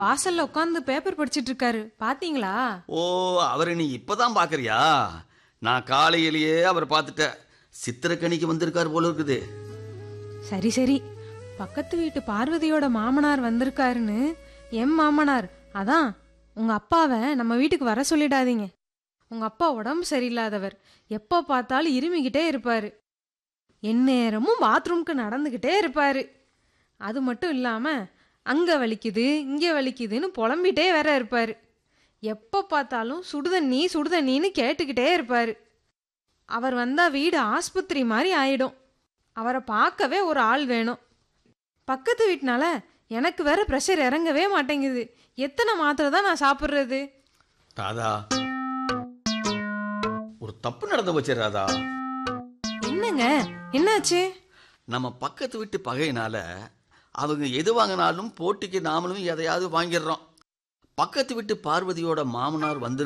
வாசல்ல உட்காந்து பேப்பர் படிச்சிட்டு இருக்காரு பாத்தீங்களா ஓ அவரை நீ இப்பதான் பாக்குறியா நான் காலையிலேயே அவரை பார்த்துட்டேன் சித்திரக்கணிக்கு வந்திருக்காரு போல இருக்குது சரி சரி பக்கத்து வீட்டு பார்வதியோட மாமனார் வந்திருக்காருன்னு எம் மாமனார் அதான் உங்க அப்பாவை நம்ம வீட்டுக்கு வர சொல்லிடாதீங்க உங்க அப்பா உடம்பு சரியில்லாதவர் எப்போ பார்த்தாலும் இருமிக்கிட்டே இருப்பாரு எந்நேரமும் பாத்ரூம்க்கு நடந்துக்கிட்டே இருப்பாரு அது மட்டும் இல்லாம அங்க வலிக்குது இங்க வலிக்குதுன்னு புலம்பிட்டே வேற இருப்பாரு எப்போ பார்த்தாலும் சுடுதண்ணி சுடுதண்ணின்னு கேட்டுக்கிட்டே இருப்பாரு அவர் வந்தா வீடு ஆஸ்பத்திரி மாதிரி ஆயிடும் அவரை பார்க்கவே ஒரு ஆள் வேணும் பக்கத்து வீட்டுனால எனக்கு வேற ப்ரெஷர் இறங்கவே மாட்டேங்குது எத்தனை மாத்திரை தான் நான் சாப்பிட்றது ராதா ஒரு தப்பு நடந்து போச்சு ராதா என்னங்க என்னாச்சு நம்ம பக்கத்து வீட்டு பகையினால அவங்க எது வாங்கினாலும் போட்டிக்கு நாமளும் எதையாவது வாங்கிடுறோம் பக்கத்து வீட்டு பார்வதியோட மாமனார் வந்து